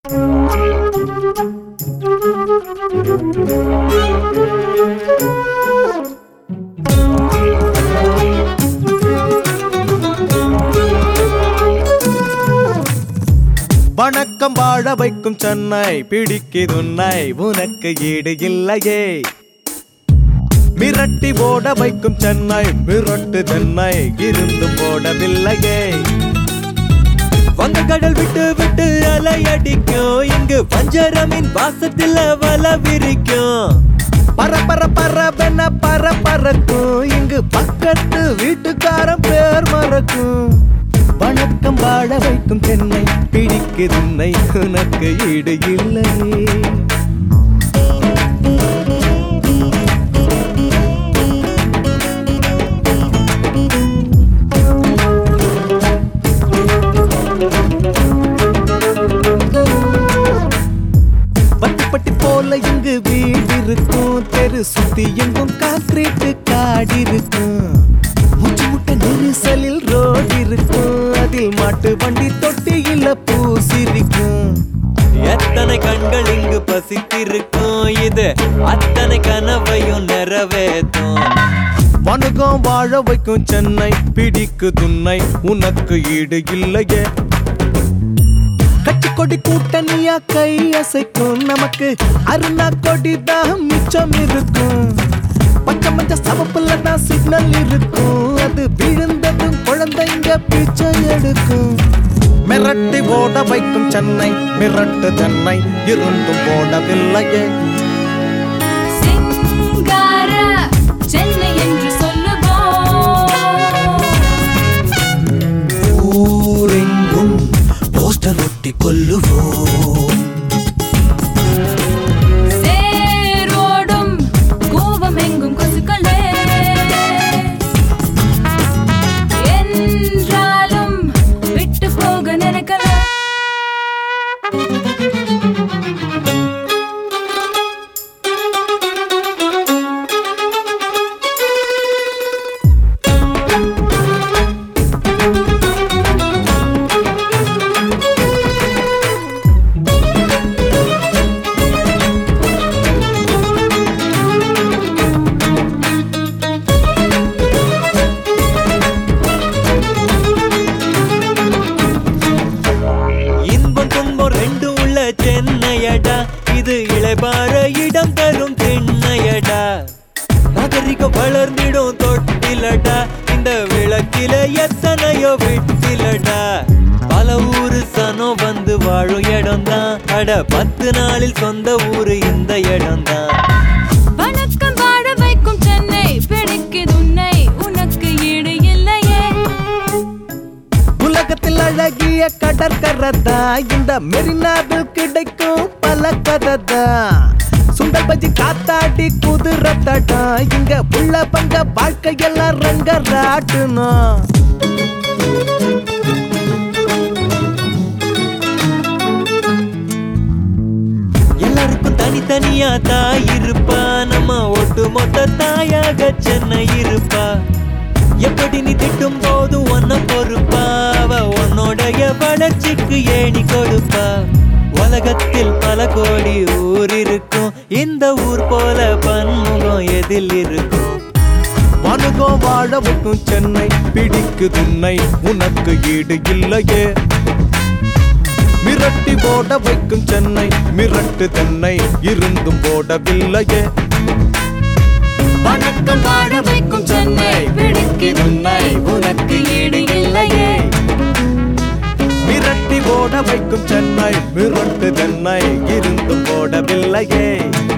வணக்கம் வாழ வைக்கும் சென்னை பிடிக்குதுன்னை உனக்கு ஈடு இல்லையே மிரட்டி ஓட வைக்கும் சென்னை மிரட்டு சென்னை இருந்து போடவில்லையே வங்கக்கடல் விட்டு விட்டு அலையடிக்கும் இங்கு பஞ்சரமின் வாசத்துல வல விரிக்கும் பர பர பரவென பர பறக்கும் இங்கு பக்கத்து வீட்டுக்காரன் பேர் மறக்கும் வணக்கம் வாழ வைக்கும் சென்னை பிடிக்குதுன்னை உனக்கு ஈடு இல்லையே பட்டி பட்டி போல இங்கு வீடு இருக்கும் தெரு சுத்தி எங்கும் கான்கிரீட் காடு இருக்கும் மூச்சு முட்டை நெரிசலில் ரோடு இருக்கும் அதில் மாட்டு வண்டி தொட்டியில பூசிருக்கும் எத்தனை கண்கள் இங்கு பசித்திருக்கும் இது அத்தனை கனவையும் நிறைவேற்றும் வணுகம் வாழ வைக்கும் சென்னை பிடிக்கு துன்னை உனக்கு ஈடு இல்லையே கட்சி கொடி கூட்டணியா கை அசைக்கும் நமக்கு அருணா கொடி தான் மிச்சம் இருக்கும் பச்சை மஞ்ச சவப்புல தான் சிக்னல் இருக்கும் அது விழுந்ததும் குழந்தைங்க பிச்சை எடுக்கும் மிரட்டி ஓட வைக்கும் சென்னை மிரட்டு சென்னை இருந்தும் ஓடவில்லையே சிங்கார சென்னை என்று சொல்லுவோம் ஊரெங்கும் போஸ்டர் ஒட்டி கொல்லுவோம் சேரோடும் கோபம் எங்கும் கொசுக்களே என்றாலும் விட்டு போக நினைக்கல இன்பம் துன்பம் ரெண்டு உள்ள சென்னையடா இது இளைபார இடம் தரும் திண்ணையடா நாகரிகம் வளர்ந்திடும் தொட்டிலடா இந்த விளக்கில எத்தனையோ விட்டிலடா பல ஊரு சனம் வந்து வாழும் இடம்தான் அட பத்து நாளில் சொந்த ஊரு இந்த இடம்தான் வணக்கம் வாழ வைக்கும் சென்னை பிடிக்குது உன்னை உனக்கு ஈடு இல்லையே உலகத்தில் அழகிய கடற்கரதா இந்த மெரினாவில் கிடைக்கும் பல கததா சுண்டல் பஜ்ஜி காத்தாடி குதிரத்தடா இங்க உள்ள பங்க வாழ்க்கையெல்லாம் ரங்க ராட்டுணும் எல்லாருக்கும் தனித்தனியா தாய் இருப்பா நம்ம ஒட்டு மொத்த தாயாக சென்னை இருப்பா எப்படி நீ திட்டும் போது ஒன்ன பொறுப்பா அவ உன்னோடைய வளர்ச்சிக்கு ஏணி கொடுப்பா உலகத்தில் பல கோடி ஊர் இருக்கும் இந்த ஊர் போல பன்முகம் எதில் இருக்கும் வணுகம் வாழ வைக்கும் சென்னை பிடிக்கு துன்னை உனக்கு ஈடு இல்லையே மிரட்டி போட வைக்கும் சென்னை மிரட்டு தென்னை இருந்தும் போடவில்லையே வணக்கம் வாழ வைக்கும் சென்னை பிடிக்குது உன்னை உனக்கு ஈடு இல்லையே மிரட்டி ஓட வைக்கும் சென்னை மிரட்டு தென்னை இருந்தும் போடவில்லையே